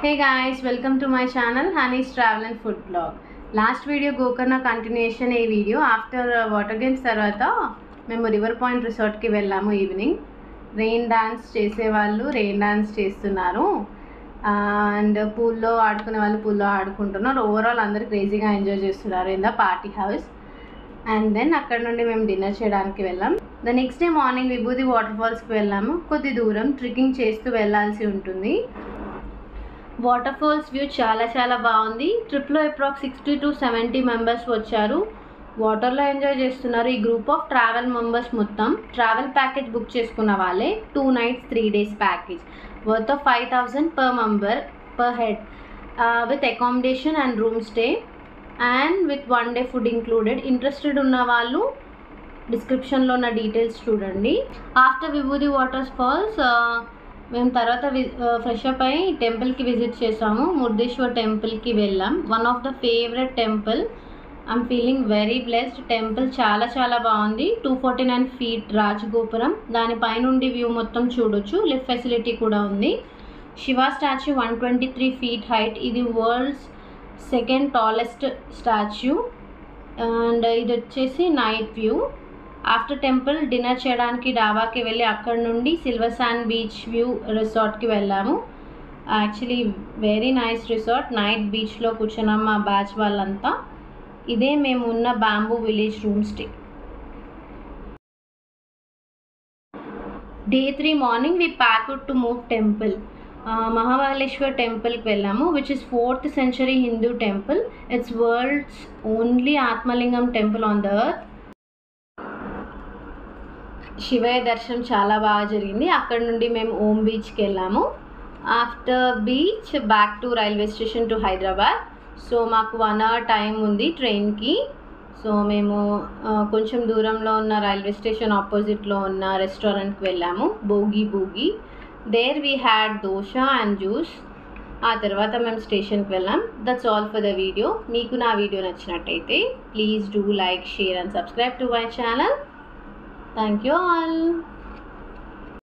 Hey guys welcome to my channel honey's travel and food blog last video Gokarna continuation ఈ video after water games తర్వాత మేము river point రిసార్ట్కి వెళ్ళాము evening rain dance చేసేవాళ్ళు rain dance చేస్తున్నారు and పూల్లో ఆడుకునే వాళ్ళు పూల్లో ఆడుకుంటున్నారు ఓవరాల్ అందరు క్రేజీగా ఎంజాయ్ చేస్తున్నారు in the party house and then అక్కడ నుండి మేము డిన్నర్ చేయడానికి వెళ్ళాం the next day morning Vibhuti water ఫాల్స్కి వెళ్ళాము కొద్ది దూరం ట్రెక్కింగ్ చేస్తూ వెళ్ళాల్సి ఉంటుంది వాటర్ ఫాల్స్ వ్యూ చాలా చాలా బాగుంది ట్రిప్లో approx sixty to seventy members వచ్చారు వాటర్లో ఎంజాయ్ చేస్తున్నారు ఈ గ్రూప్ ఆఫ్ ట్రావెల్ మెంబర్స్ మొత్తం ట్రావెల్ ప్యాకేజ్ బుక్ చేసుకున్న వాళ్ళే two nights three days package worth of five thousand per member per head with accommodation and room stay and with one day food included interested ఉన్న వాళ్ళు డిస్క్రిప్షన్లో ఉన్న details చూడండి after విభూది water falls మేము తర్వాత వి fresh up అయి టెంపుల్కి visit చేసాము ముర్దేశ్వర్ టెంపుల్కి వెళ్ళాం one of the favourite temple I'm feeling very blessed temple చాలా చాలా బాగుంది టూ ఫార్టీ నైన్ ఫీట్ రాజగోపురం దానిపైనుండి వ్యూ మొత్తం చూడొచ్చు లిఫ్ట్ ఫెసిలిటీ కూడా ఉంది Shiva statue one twenty three feet height ఇది world's second tallest statue and ఇది వచ్చేసి night view after temple dinner చేయడానికి డాబాకి వెళ్ళి అక్కడ నుండి సిల్వర్ శాండ్ బీచ్ వ్యూ రిసార్ట్కి వెళ్ళాము actually very nice resort night బీచ్లో కూర్చున్నాం మా బ్యాచ్ వాళ్ళంతా ఇదే మేము ఉన్న bamboo village room stay day three morning we packed to move temple Mahabaleshwar టెంపుల్కి వెళ్ళాము which is fourth century Hindu temple it's world's only Atmalingam temple on the earth Shivayya దర్శనం చాలా బాగా జరిగింది అక్కడ నుండి మేము ఓం బీచ్కి వెళ్ళాము after beach back to railway station to Hyderabad so మాకు వన్ అవర్ టైం ఉంది ట్రైన్కి సో మేము కొంచెం దూరంలో ఉన్న రైల్వే స్టేషన్ ఆపోజిట్లో ఉన్న రెస్టారెంట్కి వెళ్ళాము బోగి బోగి there we had dosa and juice ఆ తర్వాత మేము స్టేషన్కి వెళ్ళాం that's all for the video మీకు నా వీడియో నచ్చినట్టయితే please do like share and subscribe to my channel Thank you all.